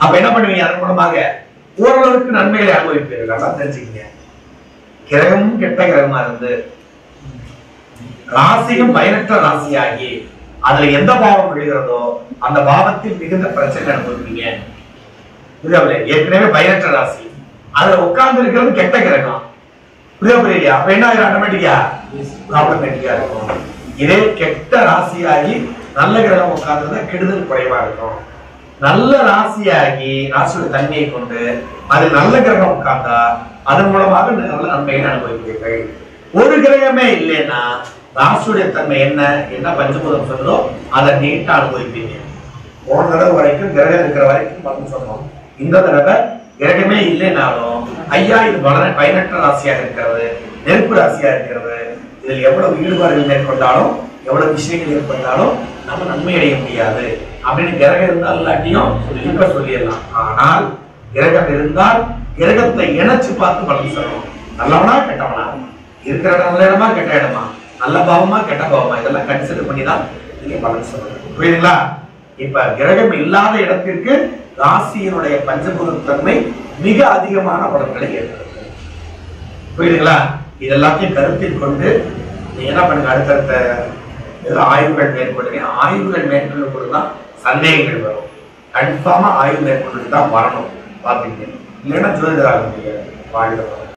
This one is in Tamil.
அப்ப என்ன பண்ணுவீங்க அதன் மூலமாக ஓரளவுக்கு நன்மைகளை அனுபவிப்பீர்கள் அதான் தெரிஞ்சுக்கங்க கிரகமும் கெட்ட கிரகமா இருந்து ராசியும் பயனற்ற ராசியாகி அதுல எந்த பாவம் விழுகிறதோ அந்த பாவத்தில் மிகுந்த பிரச்சனை அனுபவிப்பீங்க புரியாமலே ஏற்கனவே பயனற்ற ராசி அதுல உட்கார்ந்து இருக்கிறது கெட்ட கிரகம் புரியா புரியலையா அப்ப என்ன ஆயிரும் ஆட்டோமேட்டிக்கா ப்ராப்ளமேட்டிக்கா இருக்கும் இதே கெட்ட ராசியாகி நல்ல கிரகம் உட்கார்ந்து கெடுதல் குறைவா இருக்கும் நல்ல ராசியாகி ராசியோட தன்மையை கொண்டு அது நல்ல கிரகம் உட்கார்ந்தா அதன் மூலமாக நல்ல நன்மையை அனுபவிப்பீர்கள் ஒரு கிரகமே இல்லைன்னா ராசியுடைய தன்மை என்ன என்ன பஞ்சபூதம் சொல்லுதோ அதை நீட்டா அனுபவிப்பீங்க போன தடவை வரைக்கும் கிரகம் இருக்கிற வரைக்கும் வந்து சொன்னோம் இந்த தடவை கிரகமே இல்லைனாலும் ஐயா இது வளர பயனற்ற ராசியாக இருக்கிறது நெருப்பு ராசியா இருக்கிறது இதில் எவ்வளவு ஈடுபாடுகள் மேற்கொண்டாலும் எவ்வளவு விஷயங்கள் ஏற்பட்டாலும் நம்ம நன்மை அடைய முடியாது அப்படின்னு கிரகம் இருந்தால் இல்லாட்டியும் இப்ப சொல்லிடலாம் ஆனால் கிரகம் இருந்தால் கிரகத்தை இணைச்சு பார்த்து பலன் சொல்லணும் நல்லவனா கெட்டவனா இருக்கிற இடம் நல்ல இடமா கெட்ட இடமா நல்ல பாவமா கெட்ட பாவமா இதெல்லாம் கன்சிடர் பண்ணி தான் நீங்க பலன் சொல்லணும் புரியுதுங்களா இப்ப கிரகம் இல்லாத இடத்திற்கு ராசியினுடைய பஞ்சபூத தன்மை மிக அதிகமான பலன்களை ஏற்படுத்தும் புரியுதுங்களா இது எல்லாத்தையும் கருத்தில் கொண்டு நீங்க என்ன பண்ணுங்க அடுத்தடுத்த ஏதோ ஆய்வுகள் மேற்கொள்ளுங்க ஆய்வுகள் மேற்கொள்ளும் பொழுதுதான் சந்தேகங்கள் வரும் கன்ஃபார்மா ஆய்வு மேற்கொண்டு தான் வரணும் பாத்தீங்க இல்லைன்னா ஜோதிடராக முடியாது வாழ்க்கை